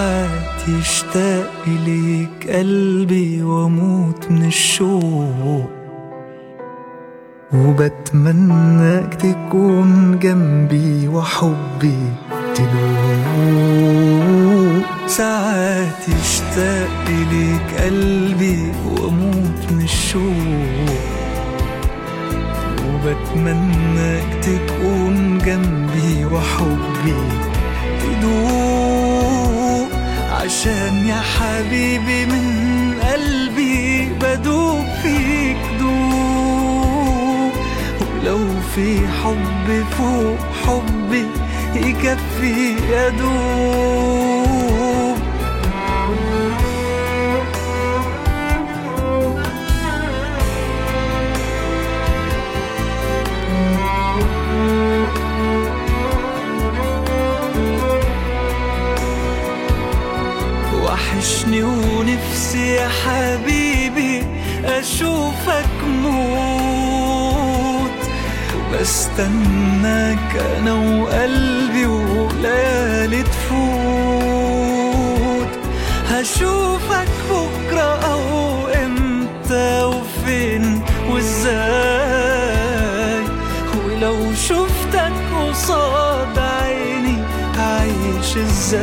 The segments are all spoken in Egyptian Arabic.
ساعات يشتاق إليك قلبي واموت من الشوق وبتمناك تكون جنبي وحبي تدوق ساعات يشتاق إليك قلبي واموت من الشوق وبتمناك تكون جنبي وحبي تدوق عشان يا حبيبي من قلبي بدوب فيك دوب ولو في حب فوق حبي يكفي يدوب وحشني ونفسي يا حبيبي أشوفك موت بستناك أنا وقلبي وليالي تفوت هشوفك بكرة أو إمتى وفين وإزاي ولو شفتك قصاد عيني هعيش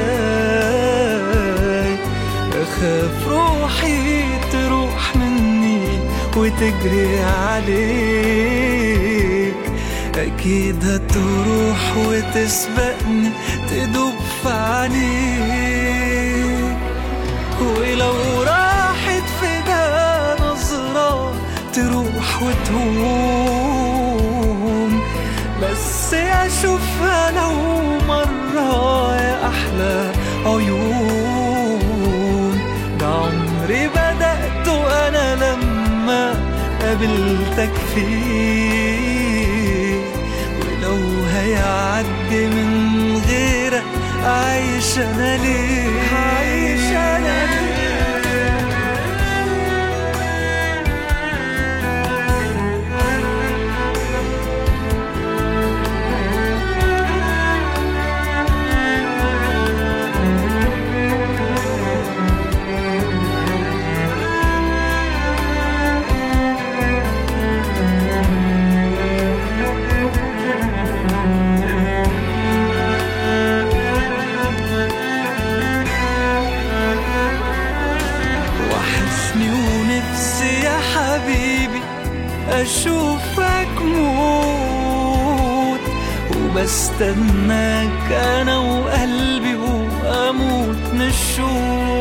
إزاي أخاف روحي تروح مني وتجري عليك أكيد هتروح وتسبقني تدوب في عينيك ولو راحت في ده نظرة تروح وتهون بس أشوفها لو مرة يا أحلى عيون ده عمري بدأته أنا لما قابلتك فيه ولو هيعدي من غيرك عايش أنا ليه عايش أنا ليه وحشني ونفسي يا حبيبي أشوفك موت وبستناك أنا وقلبي وأموت من الشوق